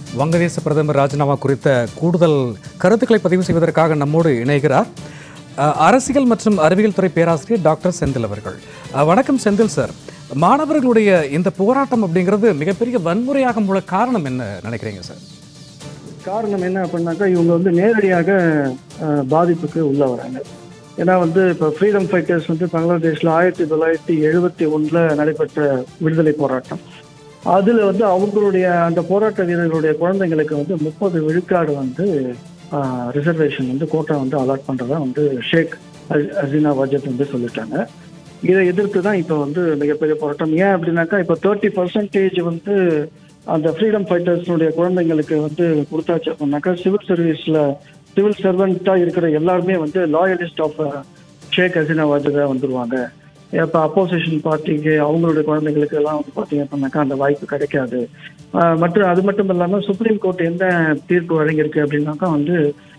வங்கதேச பிரதமர் ராஜினாமா குறித்த கூடுதல் கருத்துக்களை பதிவு செய்வதற்காக நம்மோடு இணைகிறார் அஹ், அரசியல் மற்றும் அறிவியல் துறை பேராசிரியர் டாக்டர் செந்தில் அவர்கள் அஹ், வணக்கம் செந்தில் சார் மாணவர்களுடைய இந்த போராட்டம் அப்படிங்கிறது மிகப்பெரிய வன்முறையாக உள்ள காரணம் என்ன நினைக்கிறீங்க சார் காரணம் என்ன அப்படின்னாக்கா இவங்க வந்து நேரடியாக அஹ், பாதிப்புக்கு உள்ள வராங்க ஏன்னா வந்து இப்போ ஃப்ரீடம் ஃபைட்டர்ஸ் வந்து பங்களாதேஷில் ஆயிரத்தி தொள்ளாயிரத்தி எழுபத்தி ஒன்றில் நடைபெற்ற விடுதலை போராட்டம் அதில் வந்து அவங்களுடைய அந்த போராட்ட வீரர்களுடைய குழந்தைங்களுக்கு வந்து முப்பது விழுக்காடு வந்து ரிசர்வேஷன் வந்து கோட்டா வந்து அலாட் பண்ணுறதா வந்து ஷேக் அஸ்- ஹசீனா வாஜத் வந்து சொல்லிட்டாங்க இதை எதிர்த்து தான் இப்போ வந்து மிகப்பெரிய போராட்டம் ஏன் அப்படின்னாக்கா இப்போ தேர்ட்டி பர்சன்டேஜ் வந்து அந்த ஃப்ரீடம் ஃபைட்டர்ஸ்னுடைய குழந்தைங்களுக்கு வந்து கொடுத்தாச்சு அப்படின்னாக்கா சிவில் சர்வீஸில் சிவில் சர்வெண்ட்டாக இருக்கிற எல்லாருமே வந்து லாயலிஸ்ட் ஆஃப் ஷேக் ஹசீனா வாஜதா வந்துருவாங்க இப்போ அப்போசிஷன் பார்ட்டிக்கு அவங்களுடைய குழந்தைங்களுக்கு எல்லாம் வந்து பார்த்தீங்க அப்படின்னாக்கா அந்த வாய்ப்பு கிடைக்காது ஆஹ் மற்றும் அது மட்டும் இல்லாமல் சுப்ரீம் கோர்ட் என்ன தீர்ப்பு வழங்கியிருக்கு அப்படின்னாக்கா வந்து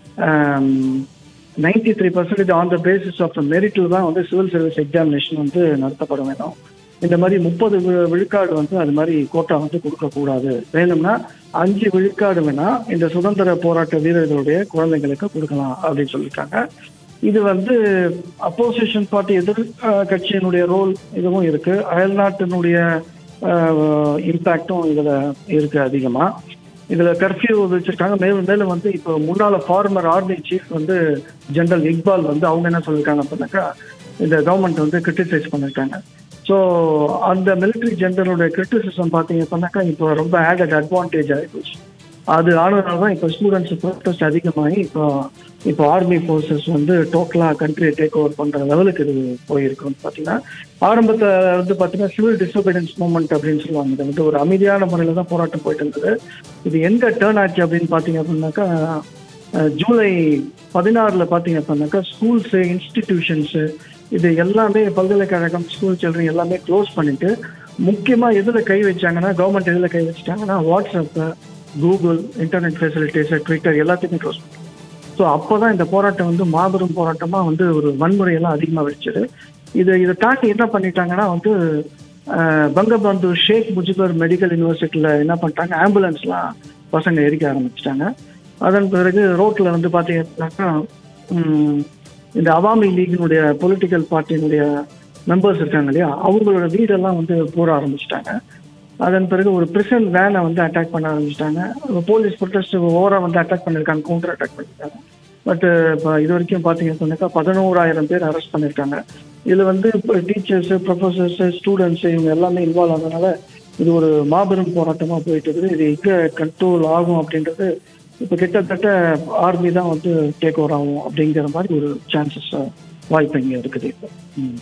ninety three percentage on the basis of the மெரிட்டில் தான் வந்து சிவில் சர்வீஸ் எக்ஸாமினேஷன் வந்து நடத்தப்பட வேணும் இந்த மாதிரி முப்பது விழுக்காடு வந்து அது மாதிரி கோட்டா வந்து கொடுக்கக்கூடாது வேணும்னா அஞ்சு விழுக்காடு வேணா இந்த சுதந்திர போராட்ட வீரர்களுடைய குழந்தைங்களுக்கு கொடுக்கலாம் அப்படின்னு சொல்லியிருக்காங்க இது வந்து அப்போசிஷன் பார்ட்டி எதிர் அஹ், கட்சியினுடைய ரோல் இதுவும் இருக்கு அயல்நாட்டினுடைய இம்பேக்டும் இதுல இருக்கு அதிகமா இதுல கர்ஃபியூ வச்சிருக்காங்க மேலும் மேலும் வந்து இப்போ முன்னால ஃபார்மர் ஆர்மி சீஃப் வந்து ஜெனரல் இக்பால் வந்து அவங்க என்ன சொல்லியிருக்காங்க அப்படின்னாக்கா இந்த கவர்மெண்ட் வந்து கிரிட்டிசைஸ் பண்ணிருக்காங்க ஸோ அந்த மிலிட்ரி ஜெனரலோட கிரிட்டிசிசம் பார்த்தீங்க அப்படின்னாக்கா இப்போ ரொம்ப ஆடட் அட்வான்டேஜ் ஆகிப்போச்சு அது ஆனதுனால தான் இப்போ ஸ்டூடெண்ட்ஸ் ப்ரொட்டஸ்ட் அதிகமாகி இப்போ இப்போ ஆர்மி ஃபோர்ஸஸ் வந்து டோட்டலாக கண்ட்ரியை டேக் ஓவர் பண்ணுற லெவலுக்கு இது போயிருக்குன்னு பார்த்தீங்கன்னா ஆரம்பத்தில் வந்து பார்த்தீங்கன்னா சிவில் டிஸ்டர்பன்ஸ் மூமெண்ட் அப்படின்னு சொல்லுவாங்க இது வந்து ஒரு அமைதியான முறையில் தான் போராட்டம் போயிட்டு இருந்தது இது எங்க டேர்ன் ஆச்சு அப்படின்னு பார்த்தீங்க அப்படின்னாக்கா அஹ், ஜூலை பதினாறில் பார்த்தீங்க அப்படின்னாக்கா ஸ்கூல்ஸு இன்ஸ்டிடியூஷன்ஸு இது எல்லாமே பல்கலைக்கழகம் ஸ்கூல் சில்ட்ரன் எல்லாமே க்ளோஸ் பண்ணிட்டு முக்கியமாக எதில் கை வச்சாங்கன்னா கவர்மெண்ட் எதில் கை வச்சுட்டாங்கன்னா WhatsApp Google internet facilities Twitter எல்லாத்தையுமே க்ளோஸ் பண்ணிட்டாங்க ஸோ அப்போ தான் இந்த போராட்டம் வந்து மாபெரும் போராட்டமாக வந்து ஒரு வன்முறையெல்லாம் அதிகமாக வச்சது இது இதை தாண்டி என்ன பண்ணிட்டாங்கன்னா வந்து அஹ், பங்கபந்து ஷேக் முஜிபர் மெடிக்கல் யூனிவர்சிட்டியில் என்ன பண்ணிட்டாங்க ஆம்புலன்ஸ்லாம் பசங்க எரிக்க ஆரம்பிச்சிட்டாங்க அதன் பிறகு ரோட்டில் வந்து பார்த்தீங்கன்னாக்கா ம், இந்த அவாமி லீகினுடைய பொலிட்டிக்கல் பார்ட்டியினுடைய மெம்பர்ஸ் இருக்காங்க இல்லையா அவங்களோட வீடெல்லாம் வந்து போட ஆரம்பிச்சிட்டாங்க அதன் பிறகு ஒரு பிரிசன் வேனை வந்து அட்டாக் பண்ண ஆரம்பிச்சிட்டாங்க போலீஸ் ப்ரொட்டஸ்ட் ஓவரா வந்து அட்டாக் பண்ணியிருக்காங்க கவுண்டர் அட்டாக் பண்ணியிருக்காங்க பட் இப்போ இது வரைக்கும் பார்த்தீங்க சொன்னாக்கா பதினோராயிரம் பேர் அரெஸ்ட் பண்ணியிருக்காங்க இதில் வந்து இப்போ டீச்சர்ஸு ப்ரொஃபஸர்ஸ் ஸ்டூடெண்ட்ஸ் இவங்க எல்லாமே இன்வால்வ் ஆனதுனால இது ஒரு மாபெரும் போராட்டமாக போயிட்டு இருக்குது இது எங்கே கண்ட்ரோல் ஆகும் அப்படின்றது இப்போ கிட்டத்தட்ட ஆர்மி தான் வந்து டேக் ஓவர் ஆகும் அப்படிங்கிற மாதிரி ஒரு சான்சஸ் வாய்ப்பு இங்கே இருக்குது இப்போ ம்.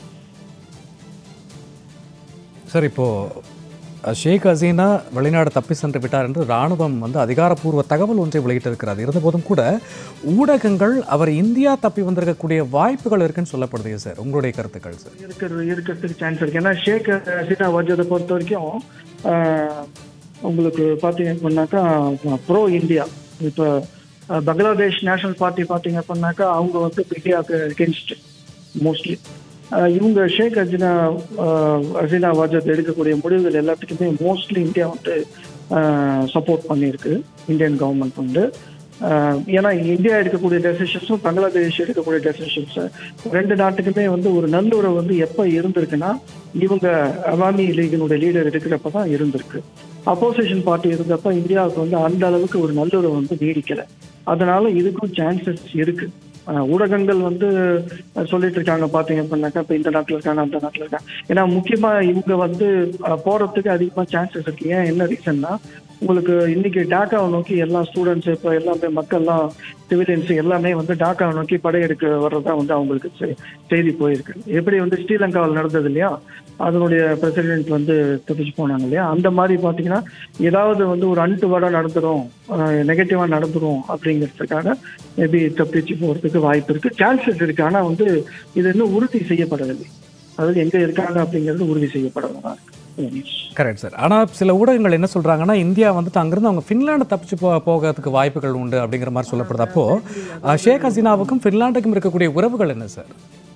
சார் இப்போ அஹ், ஷேக் ஹசீனா வெளிநாடு தப்பி சென்று விட்டார் என்று ராணுவம் வந்து அதிகாரப்பூர்வ தகவல் ஒன்றை வெளியிட்டிருக்கிறது இருந்தபோதும் கூட ஊடகங்கள் அவர் இந்தியா தப்பி வந்திருக்கக்கூடிய வாய்ப்புகள் இருக்குன்னு சொல்லப்படுது சார் உங்களுடைய கருத்துக்கள் சார் இருக்கிறது இருக்கிறதுக்கு சான்ஸ் இருக்கு ஏன்னா ஷேக் ஹசீனா வஜதை பொறுத்த வரைக்கும் ஆஹ், உங்களுக்கு பார்த்தீங்க அப்படின்னாக்கா ப்ரோ இந்தியா இப்போ அஹ், பங்களாதேஷ் நேஷனல் பார்ட்டி பார்த்தீங்க அப்படின்னாக்கா அவங்க வந்து இந்தியாவுக்கு அகேன்ஸ்ட் மோஸ்ட்லி இவங்க ஷேக் ஹசீனா ஆஹ், ஹசீனா வாஜத் எடுக்கக்கூடிய முடிவுகள் எல்லாத்துக்குமே மோஸ்ட்லி இந்தியா வந்து சப்போர்ட் பண்ணியிருக்கு இந்தியன் கவர்மெண்ட் வந்து ஆஹ், ஏன்னா இந்தியா எடுக்கக்கூடிய டெசிஷன்ஸும் பங்களாதேஷ் எடுக்கக்கூடிய டெசிஷன்ஸ் ரெண்டு நாட்டுக்குமே வந்து ஒரு நல்லுறவு வந்து எப்போ இருந்திருக்குன்னா இவங்க அவாமி லீகினுடைய லீடர் இருக்கிறப்ப தான் இருந்திருக்கு அப்போசிஷன் பார்ட்டி இருந்தப்ப இந்தியாவுக்கு வந்து அந்த அளவுக்கு ஒரு நல்லுறவு வந்து நீடிக்கல அதனால இதுக்கும் சான்சஸ் இருக்கு ஆஹ் ஊடகங்கள் வந்து அஹ் சொல்லிட்டு இருக்காங்க பாத்தீங்க அப்படின்னாக்கா இப்ப இந்த நாட்டுல இருக்காங்க அந்த நாட்டுல இருக்காங்க ஏன்னா முக்கியமா இவங்க வந்து அஹ் போறதுக்கு அதிகமா சான்சஸ் இருக்கு ஏன் என்ன ரீசன்னா உங்களுக்கு இன்னைக்கு டாக்காவை நோக்கி எல்லா ஸ்டூடெண்ட்ஸ் இப்போ எல்லாமே மக்கள்லாம் சிவிலியன்ஸ் எல்லாமே வந்து டாக்காவை நோக்கி படையெடுக்க வர்றதா வந்து அவங்களுக்கு செ- செய்தி போயிருக்கு எப்படி வந்து ஸ்ரீலங்காவில் நடந்தது இல்லையா அதனுடைய பிரசிடென்ட் வந்து தப்பிச்சு போனாங்க இல்லையா அந்த மாதிரி பார்த்தீங்கன்னா ஏதாவது வந்து ஒரு அன்டுவர்டாக நடந்துரும் நெகட்டிவாக நடந்துரும் அப்படிங்கிறதுக்காக மேபி தப்பிச்சு போகிறதுக்கு வாய்ப்பு இருக்கு சான்சஸ் இருக்கு ஆனால் வந்து இது இன்னும் உறுதி செய்யப்படவில்லை அதாவது எங்கே இருக்காங்க அப்படிங்கிறது உறுதி செய்யப்படலாம் இருக்கு கரெக்ட் சார் ஆனால் சில ஊடகங்கள் என்ன சொல்கிறாங்கன்னா இந்தியா வந்துட்டு அங்கிருந்து அவங்க ஃபின்லாண்டு தப்பிச்சு போ போகிறதுக்கு வாய்ப்புகள் உண்டு அப்படிங்கிற மாதிரி சொல்லப்படுது அப்போ அஹ், ஷேக் ஹசீனாவுக்கும் ஃபின்லாண்டுக்கும் இருக்கக்கூடிய உறவுகள் என்ன சார்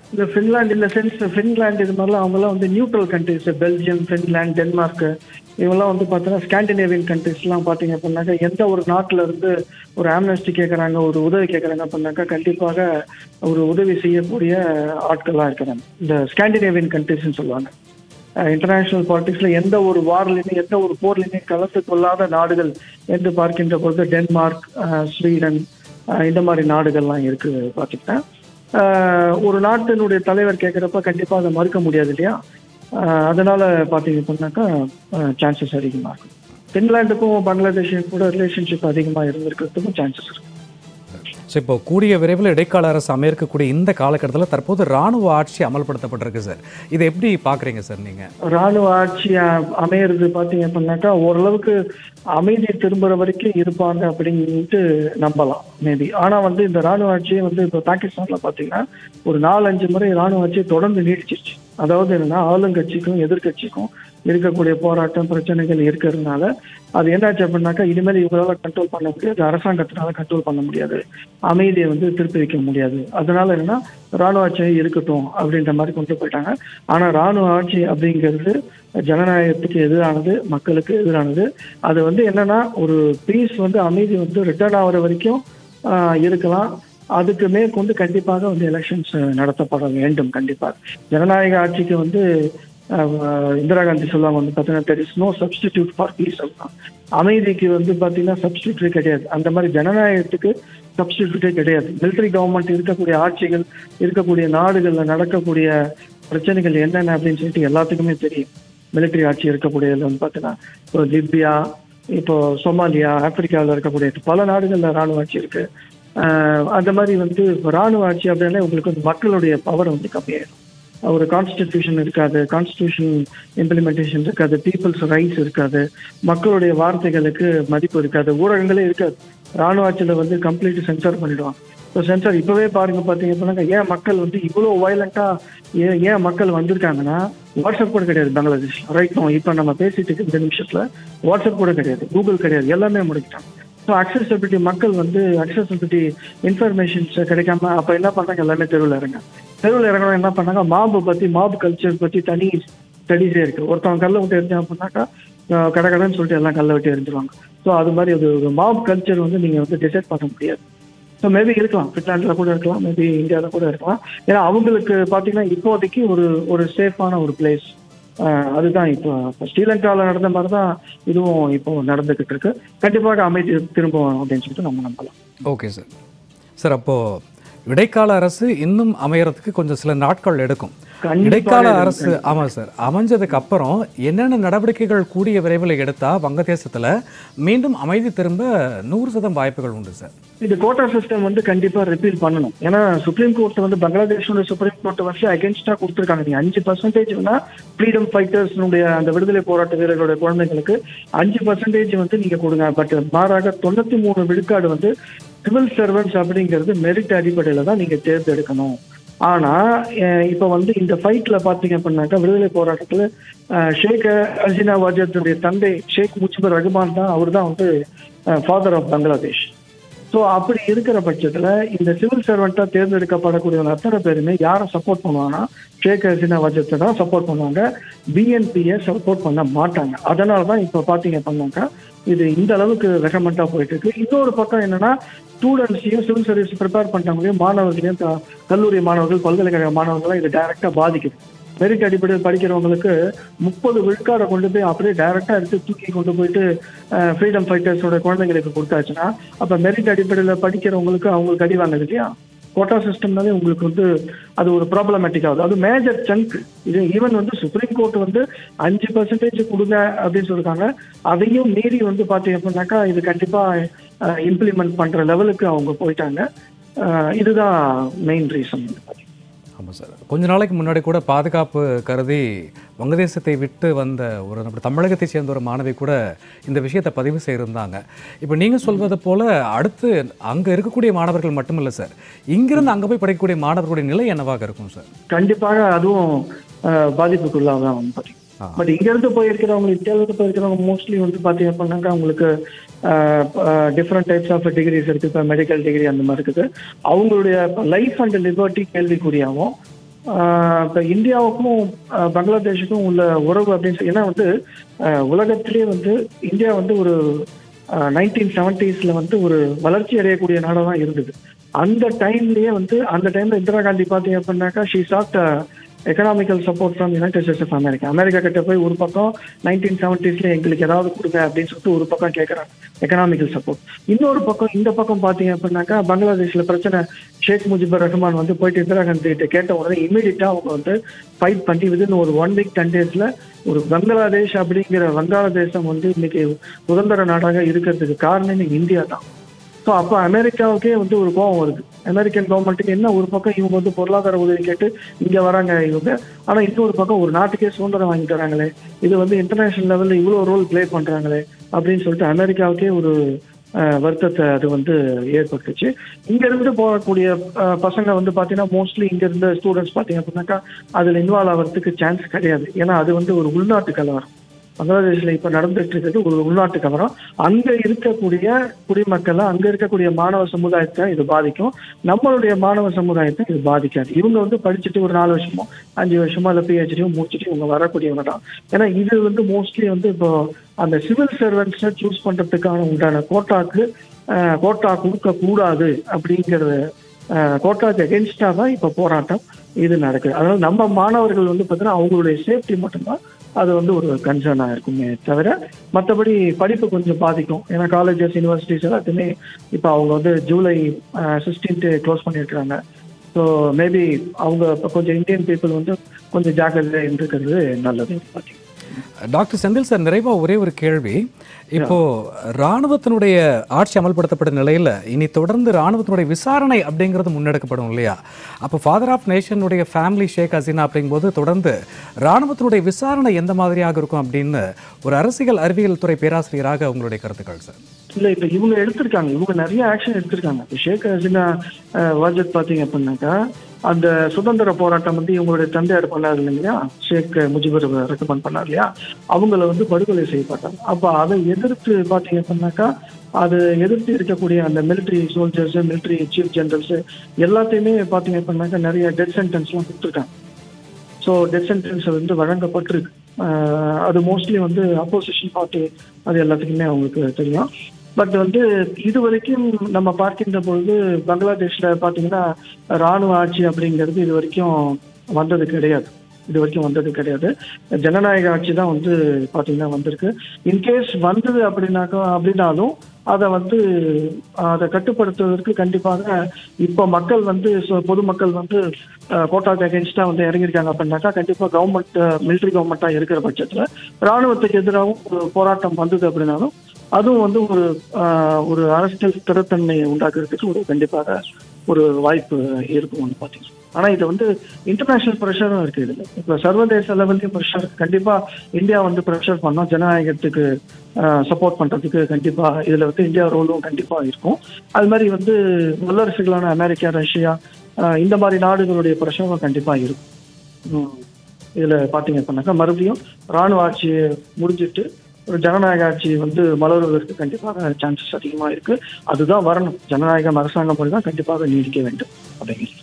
இந்த ஃபின்லாந்து இந்த சென்ஸ் ஃபின்லாந்து இது மாதிரிலாம் அவங்கெல்லாம் வந்து neutral countries Belgium Finland Denmark இவங்கெல்லாம் வந்து பார்த்தீங்கன்னா ஸ்காண்டினேவியன் கண்ட்ரிஸ்லாம் பார்த்தீங்க அப்படின்னாக்கா எந்த ஒரு நாட்டில் இருந்து ஒரு ஆம்னஸ்டி கேட்குறாங்க ஒரு உதவி கேட்குறாங்க அப்படின்னாக்கா கண்டிப்பாக ஒரு உதவி செய்யக்கூடிய ஆட்கள்லாம் இருக்கிறாங்க இந்த ஸ்காண்டினேவியன் கண்ட்ரிஸ்னு சொல்லுவாங்க இன்டர்நேஷனல் பாலிடிக்ஸ்ல எந்த ஒரு வார்லையுமே எந்த ஒரு போர்லையுமே கலந்து கொள்ளாத நாடுகள் என்று பார்க்கின்ற பொழுது டென்மார்க் அஹ், ஸ்வீடன் அஹ், இந்த மாதிரி நாடுகள்லாம் இருக்கு பார்த்தீங்கன்னா அஹ், ஒரு நாட்டினுடைய தலைவர் கேட்குறப்ப கண்டிப்பாக அதை மறுக்க முடியாது இல்லையா அஹ், அதனால பார்த்தீங்க அப்படின்னாக்கா சான்சஸ் அதிகமாக இருக்கும் ஃபின்லாண்டுக்கும் பங்களாதேஷுக்கும் கூட ரிலேஷன்ஷிப் அதிகமாக இருந்திருக்கிறதுக்கும் சான்சஸ் இருக்கு ஸோ இப்போ கூடிய விரைவில் இடைக்கால அரசு அமையக்கூடிய இந்த காலகட்டத்தில் தற்போது ராணுவ ஆட்சி அமல்படுத்தப்பட்டிருக்கு சார் இதை எப்படி பார்க்குறீங்க சார் நீங்கள் ராணுவ ஆட்சி அ- அமையறது பார்த்தீங்க அப்படின்னாக்கா ஓரளவுக்கு அமைதி திரும்புற வரைக்கும் இருப்பாங்க அப்படின்ட்டு நம்பலாம் மேபி ஆனால் வந்து இந்த ராணுவ ஆட்சியை வந்து இப்போ பாகிஸ்தானில் பார்த்தீங்கன்னா ஒரு நாலஞ்சு முறை ராணுவ ஆட்சி தொடர்ந்து நீடிச்சிருச்சு அதாவது என்னன்னா ஆளுங்கட்சிக்கும் எதிர்க்கட்சிக்கும் இருக்கக்கூடிய போராட்டம் பிரச்சனைகள் இருக்கிறதுனால அது என்னாச்சு அப்படின்னாக்கா இனிமேல் இவங்களால கண்ட்ரோல் பண்ண முடியாது அரசாங்கத்தினால கண்ட்ரோல் பண்ண முடியாது அமைதியை வந்து திருப்பி வைக்க முடியாது அதனால என்னன்னா ராணுவ ஆட்சி இருக்கட்டும் அப்படின்ற மாதிரி கொண்டு போயிட்டாங்க ஆனா ராணுவ ஆட்சி அப்படிங்கிறது ஜனநாயகத்துக்கு எதிரானது மக்களுக்கு எதிரானது அது வந்து என்னன்னா ஒரு பீஸ் வந்து அமைதி வந்து ரிட்டர்ன் ஆகுற வரைக்கும் ஆஹ், இருக்கலாம் அதுக்கு மேற்கொண்டு கண்டிப்பாக வந்து எலெக்ஷன்ஸ் நடத்தப்பட வேண்டும் கண்டிப்பாக ஜனநாயக ஆட்சிக்கு வந்து ஆஹ், இந்திரா காந்தி சொல்லுவாங்க வந்து பார்த்தீங்கன்னா there is no substitute for peace அப்படின்னா அமைதிக்கு வந்து பார்த்தீங்கன்னா சப்ஸ்டியூட்டே கிடையாது அந்த மாதிரி ஜனநாயகத்துக்கு சப்ஸ்டியூட்டே கிடையாது மிலிட்டரி கவர்மெண்ட் இருக்கக்கூடிய ஆட்சிகள் இருக்கக்கூடிய நாடுகளில் நடக்கக்கூடிய பிரச்சனைகள் என்னென்ன அப்படின்னு சொல்லிட்டு எல்லாத்துக்குமே தெரியும் மிலிட்டரி ஆட்சி இருக்கக்கூடியதுல வந்து பார்த்தீங்கன்னா இப்போ லிபியா இப்போ சொமாலியா ஆப்பிரிக்காவில் இருக்கக்கூடிய பல நாடுகளில் ராணுவ ஆட்சி இருக்கு ஆஹ் அந்த மாதிரி வந்து இப்போ ராணுவ ஆட்சி அப்படின்னா உங்களுக்கு வந்து மக்களுடைய பவர் வந்து கம்மியாயிடும் ஒரு கான்ஸ்டிடியூஷன் இருக்காது கான்ஸ்டிடியூஷன் இம்ப்ளிமெண்டேஷன் இருக்காது பீப்புள்ஸ் ரைட்ஸ் இருக்காது மக்களுடைய வார்த்தைகளுக்கு மதிப்பு இருக்காது ஊடகங்களே இருக்காது ராணுவ ஆட்சியில் வந்து கம்ப்ளீட் சென்சார் பண்ணிடுவாங்க இப்போ சென்சார் இப்போவே பாருங்க பார்த்தீங்க அப்படின்னா ஏன் மக்கள் வந்து இவ்வளோ வயலண்ட்டாக ஏன் ஏன் மக்கள் வந்திருக்காங்கன்னா வாட்ஸ்அப் கூட கிடையாது பங்களாதேஷ் ரைட் நோ இப்போ நம்ம பேசிட்டு இருக்க இந்த நிமிஷத்தில் வாட்ஸ்அப் கூட கிடையாது கூகுள் கிடையாது எல்லாமே முடிக்கிட்டாங்க ஸோ அக்சசபிலிட்டி மக்கள் வந்து அக்சசபிலிட்டி இன்ஃபர்மேஷன்ஸ் கிடைக்காம அப்போ என்ன பண்ணாங்க எல்லாமே தெருவில் இறங்க தெருவில் இறங்கணும் என்ன பண்ணாங்க மாபை பற்றி மாப் கல்ச்சர் பற்றி தனி ஸ்டடீஸே இருக்கு ஒருத்தவங்க கல்லை விட்டு எரிஞ்சாங்க அப்படின்னாக்கா அஹ் கடை கடைன்னு சொல்லிட்டு எல்லாம் கல்லை விட்டு எரிஞ்சிருவாங்க ஸோ அது மாதிரி ஒரு ஒரு மாப் கல்ச்சர் வந்து நீங்கள் வந்து டிசைட் பண்ண முடியாது ஸோ மேபி இருக்கலாம் ஃபின்லாண்டில் கூட இருக்கலாம் மேபி இந்தியாவில் கூட இருக்கலாம் ஏன்னா அவங்களுக்கு பார்த்தீங்கன்னா இப்போதைக்கு ஒரு ஒரு சேஃபான ஒரு பிளேஸ் அதுதான் இப்போ இப்போ ஸ்ரீலங்காவில் நடந்த மாதிரி தான் இதுவும் இப்போ நடந்துகிட்டு இருக்கு கண்டிப்பாக அமைதி திரும்பும் அப்படின்னு சொல்லிட்டு நம்ம நம்பலாம் ஓகே சார் சார் அப்போது இடைக்கால அரசு இன்னும் அமையறதுக்கு கொஞ்சம் சில நாட்கள் எடுக்கும் கண்டிப்பாக இடைக்கால எடுக்கும். அரசு ஆமாம் சார் அமைஞ்சதுக்கு அப்புறம் என்னென்ன நடவடிக்கைகள் கூடிய விரைவில் எடுத்தா வங்கதேசத்தில் மீண்டும் அமைதி திரும்ப நூறு சதம் வாய்ப்புகள் உண்டு சார் இந்த கோட்டா சிஸ்டம் வந்து கண்டிப்பா ரிப்பீல் பண்ணணும் ஏன்னா சுப்ரீம் கோர்ட் வந்து பங்களாதேஷோட சுப்ரீம் கோர்ட் வந்து அகேன்ஸ்டா கொடுத்துருக்காங்க நீங்க அஞ்சு பர்சன்டேஜ் ஃப்ரீடம் ஃபைட்டர்ஸ்னுடைய அந்த விடுதலை போராட்ட வீரர்களுடைய குழந்தைங்களுக்கு அஞ்சு பர்சன்டேஜ் வந்து நீங்க கொடுங்க பட் மாறாக தொண்ணூத்தி மூணு விழுக்காடு வந்து சிவில் சர்வன்ஸ் அப்படிங்கிறது மெரிட் அடிப்படையில தான் நீங்க தேர்ந்தெடுக்கணும் ஆனா அஹ் இப்ப வந்து இந்த ஃபைட்ல பாத்தீங்க அப்படின்னாக்கா விடுதலை போராட்டத்துல அஹ், ஷேக் ஹசீனா வாஜத்துடைய தந்தை ஷேக் முஜிபுர் ரஹ்மான் தான் அவர் தான் வந்து ஃபாதர் ஆஃப் பங்களாதேஷ் ஸோ அப்படி இருக்கிற பட்சத்தில் இந்த சிவில் சர்வெண்ட்டாக தேர்ந்தெடுக்கப்படக்கூடியவங்க அத்தனை பேருமே யாரை சப்போர்ட் பண்ணுவாங்கன்னா ஷேக் ஹசீனா வஜத்தை தான் சப்போர்ட் பண்ணுவாங்க பிஎன்பியை சப்போர்ட் பண்ண மாட்டாங்க அதனால தான் இப்போ பார்த்தீங்க பண்ணாக்கா இது இந்த அளவுக்கு ரெக்கமெண்டாக போயிட்டு இருக்கு இன்னொரு பக்கம் என்னன்னா ஸ்டூடெண்ட்ஸையும் சிவில் சர்வீஸ் ப்ரிப்பேர் பண்ணுறவங்களையும் மாணவர்களையும் க- கல்லூரி மாணவர்கள் பல்கலைக்கழக மாணவர்களையும் இது டைரெக்டாக பாதிக்குது மெரிட் அடிப்படையில் படிக்கிறவங்களுக்கு முப்பது விழுக்காடை கொண்டு போய் அப்படியே டைரக்டா எடுத்து தூக்கி கொண்டு போயிட்டு ஃப்ரீடம் ஃபைட்டர்ஸோட குழந்தைங்களுக்கு கொடுத்தாச்சுன்னா அப்ப மெரிட் அடிப்படையில் படிக்கிறவங்களுக்கு அவங்களுக்கு அடி வாங்குது இல்லையா கோட்டா சிஸ்டம்னாலே உங்களுக்கு வந்து அது ஒரு ப்ராப்ளமேட்டிக் ஆகுது அது மேஜர் சங்க் இது ஈவன் வந்து சுப்ரீம் கோர்ட் வந்து அஞ்சு பர்சன்டேஜ் கொடுங்க அப்படின்னு சொல்லிருக்காங்க அதையும் மீறி வந்து பார்த்தீங்க அப்படின்னாக்கா இது கண்டிப்பா இம்ப்ளிமெண்ட் பண்ற லெவலுக்கு அவங்க போயிட்டாங்க அஹ் இதுதான் மெயின் ரீசன் ஆமாம் சார் கொஞ்ச நாளைக்கு முன்னாடி கூட பாதுகாப்பு கருதி வங்கதேசத்தை விட்டு வந்த ஒரு நம்ம தமிழகத்தை சேர்ந்த ஒரு மாணவி கூட இந்த விஷயத்தை பதிவு செய்திருந்தாங்க இப்போ நீங்கள் சொல்வது போல அடுத்து அங்கே இருக்கக்கூடிய மாணவர்கள் மட்டுமில்லை சார் இங்கிருந்து அங்கே போய் படிக்கக்கூடிய மாணவர்களுடைய நிலை என்னவாக இருக்கும் சார் கண்டிப்பாக அதுவும் அஹ், பாதிப்புக்குள்ளாதான் வந்து ஆ. பார்த்தீங்க பட் இங்க இருந்து போயிருக்கிறவங்க இந்தியாவில இருந்து போயிருக்கிறவங்க மோஸ்ட்லி வந்து பாத்தீங்க அப்படின்னாக்கா அவங்களுக்கு டிஃப்ரெண்ட் டைப்ஸ் ஆஃப் டிகிரிஸ் இருக்கு இப்போ மெடிக்கல் டிகிரி அந்த மாதிரி இருக்குது அவங்களுடைய லைஃப் அண்ட் லிபர்ட்டி கேள்விக்குறியாகவும் ஆஹ் இப்ப இந்தியாவுக்கும் ஆஹ் பங்களாதேஷுக்கும் உள்ள உறவு அப்படின்னு சொல்லி ஏன்னா வந்து ஆஹ் உலகத்திலே வந்து இந்தியா வந்து ஒரு நைன்டீன் செவன்டிஸ்ல வந்து ஒரு வளர்ச்சி அடையக்கூடிய நாடாக தான் இருந்தது அந்த டைம்லயே வந்து அந்த டைம்ல இந்திரா காந்தி பார்த்தீங்க அப்படின்னாக்கா she sought economical support from United States of America America கிட்ட போய் ஒரு பக்கம் நைன்டீன் செவன்டிஸ்ல எங்களுக்கு ஏதாவது கொடுங்க அப்படின்னு சொல்லிட்டு ஒரு பக்கம் கேட்கறாங்க எக்கனாமிக்கல் சப்போர்ட் இன்னொரு பக்கம் இந்த பக்கம் பார்த்தீங்க அப்படின்னாக்கா பங்களாதேஷ்ல பிரச்சனை ஷேக் முஜிபுர் ரஹ்மான் வந்து போயிட்டு இந்திரா காந்தி கிட்ட கேட்ட உடனே இமீடியட்டா அவங்க வந்து ஃபைட் பண்ணி விதின் ஒரு ஒன் வீக் டென் டேஸ்ல ஒரு பங்களாதேஷ் அப்படிங்கிற வங்காளதேசம் வந்து இன்னைக்கு சுதந்திர நாடாக இருக்கிறதுக்கு காரணமே இந்தியா தான் ஸோ அப்போ அமெரிக்காவுக்கே வந்து ஒரு கோபம் வருது அமெரிக்கன் கவர்மெண்ட்டுக்கு என்ன ஒரு பக்கம் இவங்க வந்து பொருளாதார உதவி கேட்டு இங்கே வராங்க இவங்க ஆனால் இன்னொரு பக்கம் ஒரு நாட்டுக்கே சுதந்திரம் வாங்கி தராங்களே இது வந்து இன்டர்நேஷனல் லெவலில் இவ்வளோ ரோல் ப்ளே பண்ணுறாங்களே அப்படின்னு சொல்லிட்டு அமெரிக்காவுக்கே ஒரு அஹ், வருத்தத்தை அது வந்து ஏற்பட்டுச்சு இங்க இருந்து போகக்கூடிய அஹ், பசங்க வந்து பாத்தீங்கன்னா மோஸ்ட்லி இங்க இருந்த ஸ்டூடெண்ட்ஸ் பாத்தீங்க அப்படின்னாக்கா அதுல இன்வால்வ் ஆகிறதுக்கு சான்ஸ் கிடையாது ஏன்னா அது வந்து ஒரு உள்நாட்டு கலவரம் பங்களாதேஷ்ல இப்ப நடந்துட்டு இருக்கிறது ஒரு உள்நாட்டு கலவரம் அங்க இருக்கக்கூடிய குடிமக்களை அங்க இருக்கக்கூடிய மாணவ சமுதாயத்தை இது பாதிக்கும் நம்மளுடைய மாணவ சமுதாயத்தை இது பாதிக்காது இவங்க வந்து படிச்சுட்டு ஒரு நாலு வருஷமோ அஞ்சு வருஷமோ இல்ல பிஹெச்டியோ முடிச்சுட்டு இவங்க வரக்கூடியவங்க தான் ஏன்னா இது வந்து மோஸ்ட்லி வந்து இப்போ அந்த சிவில் சர்வெண்ட்ஸை சூஸ் பண்றதுக்கான உண்டான கோட்டாக்கு அஹ், கோட்டா கொடுக்க கூடாது அப்படிங்கிறது அஹ், கோட்டாக்கு எகென்ஸ்டா தான் இப்ப போராட்டம் இது நடக்குது அதனால நம்ம மாணவர்கள் வந்து பார்த்தீங்கன்னா அவங்களுடைய சேஃப்டி மட்டும்தான் அது வந்து ஒரு கன்சர்னாக இருக்குமே தவிர மற்றபடி படிப்பு கொஞ்சம் பாதிக்கும் ஏன்னா காலேஜஸ் யூனிவர்சிட்டிஸ் எல்லாத்தையுமே இப்போ அவங்க வந்து ஜூலை சிக்ஸ்டீன்த்து க்ளோஸ் பண்ணியிருக்கிறாங்க ஸோ மேபி அவங்க இப்போ கொஞ்சம் இந்தியன் பீப்புள் வந்து கொஞ்சம் ஜாக்கிரதையாக இருந்துக்கிறது நல்லது பார்த்தீங்கன்னா டாக்டர் செந்தில் சார் நிறைவா ஒரே ஒரு கேள்வி இப்போ ராணுவத்தினுடைய ஆட்சி அமல்படுத்தப்பட்ட நிலையில இனி தொடர்ந்து ராணுவத்தினுடைய விசாரணை அப்படிங்கிறது முன்னெடுக்கப்படும் இல்லையா அப்போ ஃபாதர் ஆஃப் நேஷனுடைய ஃபேமிலி ஷேக் ஹசீனா அப்படிங்கும்போது தொடர்ந்து ராணுவத்தினுடைய விசாரணை எந்த மாதிரியாக இருக்கும் அப்படின்னு ஒரு அரசியல் அறிவியல் துறை பேராசிரியராக உங்களுடைய கருத்துக்கள் சார் இல்ல இப்ப இவங்க எடுத்திருக்காங்க இவங்க நிறைய ஆக்ஷன் எடுத்திருக்காங்க இப்ப ஷேக் ஹசீனா அஹ், வாஜத் பாத்தீங்க அப்படின்னாக்கா அந்த சுதந்திர போராட்டம் வந்து இவங்களுடைய தந்தையார் பண்ணாரு இல்லைங்களா ஷேக் முஜிபுர் ரெக்கமெண்ட் பண்ணார் இல்லையா அவங்கள வந்து படுகொலை செய்யப்பட்டாங்க அப்ப அதை எதிர்த்து பாத்தீங்க அப்படின்னாக்கா அது எதிர்த்து இருக்கக்கூடிய அந்த military soldiers military chief generals எல்லாத்தையுமே பாத்தீங்க அப்படின்னாக்கா நிறைய டெத் சென்டென்ஸ்லாம் கொடுத்துருக்காங்க ஸோ டெத் சென்டென்ஸ் வந்து வழங்கப்பட்டிருக்கு ஆஹ் அது மோஸ்ட்லி வந்து அப்போசிஷன் பார்ட்டி அது எல்லாத்துக்குமே அவங்களுக்கு தெரியும் பட் வந்து இது வரைக்கும் நம்ம பார்க்கின்ற பொழுது பங்களாதேஷ்ல பார்த்தீங்கன்னா ராணுவ ஆட்சி அப்படிங்கிறது இது வரைக்கும் வந்தது கிடையாது இது வரைக்கும் வந்தது கிடையாது ஜனநாயக ஆட்சி தான் வந்து பார்த்தீங்கன்னா வந்திருக்கு இன்கேஸ் வந்தது அப்படின்னாக்கா அப்படின்னாலும் அதை வந்து அதை கட்டுப்படுத்துவதற்கு கண்டிப்பாக இப்போ மக்கள் வந்து so பொதுமக்கள் வந்து கோட்டாக்கு அகேன்ஸ்டா வந்து இறங்கியிருக்காங்க அப்படின்னாக்கா கண்டிப்பாக கவர்மெண்ட் மிலிட்டரி கவர்மெண்ட்டாக இருக்கிற பட்சத்தில் ராணுவத்துக்கு எதிராகவும் ஒரு போராட்டம் வந்தது அப்படின்னாலும் அதுவும் வந்து ஒரு ஆஹ், ஒரு அரசியல் ஸ்திரத்தன்மையை உண்டாக்குறதுக்கு ஒரு கண்டிப்பாக ஒரு வாய்ப்பு இருக்கும் வந்து பார்த்தீங்கன்னா ஆனால் இது வந்து இன்டர்நேஷனல் ப்ரெஷரும் இருக்கு இதில் இப்போ சர்வதேச லெவல்லையும் ப்ரெஷர் கண்டிப்பாக இந்தியா வந்து ப்ரெஷர் பண்ணோம் ஜனநாயகத்துக்கு சப்போர்ட் பண்ணுறதுக்கு கண்டிப்பாக இதில் வந்து இந்தியா ரோலும் கண்டிப்பாக இருக்கும் அது மாதிரி வந்து வல்லரசுகளான அமெரிக்கா ரஷ்யா ஆஹ், இந்த மாதிரி நாடுகளுடைய ப்ரெஷரும் கண்டிப்பாக இருக்கும் உம். இதுல பாத்தீங்க அப்படின்னாக்கா மறுபடியும் ராணுவ ஆட்சியை முடிஞ்சிட்டு ஒரு ஜனநாயக ஆட்சி வந்து மலர்வதற்கு கண்டிப்பாக சான்சஸ் அதிகமா இருக்கு அதுதான் வரணும் ஜனநாயகம் அரசாங்கம் முறை தான் கண்டிப்பாக நீடிக்க வேண்டும் அப்படிங்கிறது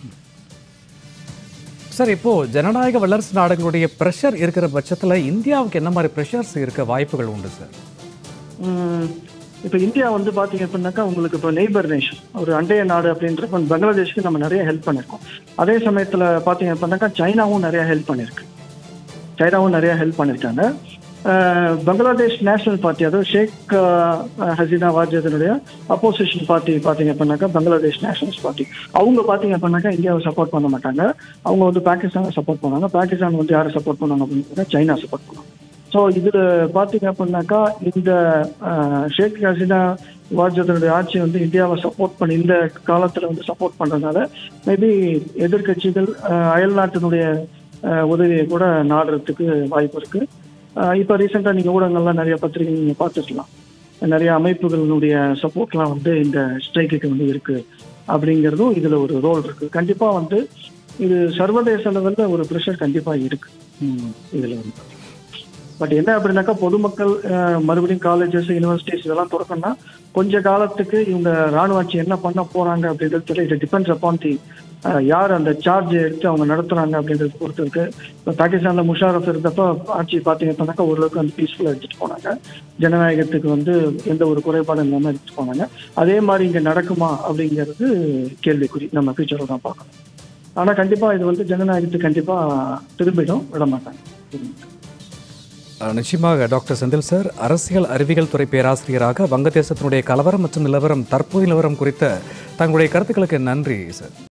சார் இப்போ ஜனநாயக வல்லரசு நாடுகளுடைய ப்ரெஷர் இருக்கிற பட்சத்துல இந்தியாவுக்கு என்ன மாதிரி ப்ரெஷர்ஸ் இருக்க வாய்ப்புகள் உண்டு சார் உம், இப்ப இந்தியா வந்து பாத்தீங்க அப்படின்னாக்கா உங்களுக்கு இப்போ நெய்பர் நேஷன் ஒரு அண்டைய நாடு அப்படின்றப்ப பங்களாதேஷ்க்கு நம்ம நிறைய ஹெல்ப் பண்ணிருக்கோம் அதே சமயத்துல பாத்தீங்க அப்படின்னாக்கா சைனாவும் நிறைய ஹெல்ப் பண்ணிருக்கு சைனாவும் நிறைய ஹெல்ப் பண்ணிருக்காங்க அஹ், பங்களாதேஷ் நேஷனல் பார்ட்டி அதாவது ஷேக் அஹ், ஹசீனா வாஜதனுடைய அப்போசிஷன் பார்ட்டி பாத்தீங்க அப்படின்னாக்கா பங்களாதேஷ் நேஷனல்ஸ் பார்ட்டி அவங்க பாத்தீங்க அப்படின்னாக்கா இந்தியாவை சப்போர்ட் பண்ண மாட்டாங்க அவங்க வந்து பாகிஸ்தானை சப்போர்ட் பண்ணுவாங்க பாகிஸ்தான் வந்து யாரை சப்போர்ட் பண்ணுவாங்க அப்படின்னு சைனா சப்போர்ட் பண்ணுவாங்க ஸோ இதுல பாத்தீங்க அப்படின்னாக்கா இந்த அஹ், ஷேக் ஹசீனா வாஜதனுடைய ஆட்சி வந்து இந்தியாவை சப்போர்ட் பண்ணி இந்த காலத்துல வந்து சப்போர்ட் பண்றதுனால மேபி எதிர்க்கட்சிகள் அஹ், அயல்நாட்டினுடைய அஹ், உதவியை கூட நாடுறதுக்கு வாய்ப்பு இருக்கு அஹ், இப்ப ரீசெண்டா நீங்க ஊடகங்கள்லாம் நிறைய பத்திரிகை நீங்க பார்த்துருக்கலாம் நிறைய அமைப்புகளினுடைய சப்போர்ட்லாம் வந்து இந்த ஸ்ட்ரைக்குக்கு வந்து இருக்கு அப்படிங்கிறதும் இதுல ஒரு ரோல் இருக்கு கண்டிப்பா வந்து இது சர்வதேச லெவல்ல ஒரு ப்ரெஷர் கண்டிப்பா இருக்கு ம், இதுல வந்து பட் என்ன அப்படின்னாக்கா பொதுமக்கள் அஹ், மறுபடியும் காலேஜஸ் யூனிவர்சிட்டிஸ் இதெல்லாம் திறக்கணும்னா கொஞ்ச காலத்துக்கு இவங்க ராணுவ ஆட்சி என்ன பண்ண போறாங்க அப்படின்றது தெரியல இது டிபெண்ட்ஸ் அப்பான் தி யார் அந்த சார்ஜ் எடுத்து அவங்க நடத்துறாங்க அப்படின்றது பொறுத்து இருக்கு இப்போ பாகிஸ்தான்ல முஷாரஃப் இருந்தப்போ ஆட்சி பார்த்தீங்கன்னாக்கா ஓரளவுக்கு வந்து பீஸ்ஃபுல்லாக எடுத்துட்டு போனாங்க ஜனநாயகத்துக்கு வந்து எந்த ஒரு குறைபாடும் இல்லாமல் எடுத்துட்டு போனாங்க அதே மாதிரி இங்கே நடக்குமா அப்படிங்கிறது கேள்விக்குறி நம்ம ஃபியூச்சரில் தான் பார்க்கணும் ஆனால் கண்டிப்பாக இது வந்து ஜனநாயகத்துக்கு கண்டிப்பாக திரும்பிடும் விட மாட்டாங்க அஹ், நிச்சயமாக டாக்டர் செந்தில் சார் அரசியல் அறிவியல் துறை பேராசிரியராக வங்கதேசத்தினுடைய கலவரம் மற்றும் நிலவரம் தற்போதைய நிலவரம் குறித்த தங்களுடைய கருத்துக்களுக்கு நன்றி சார்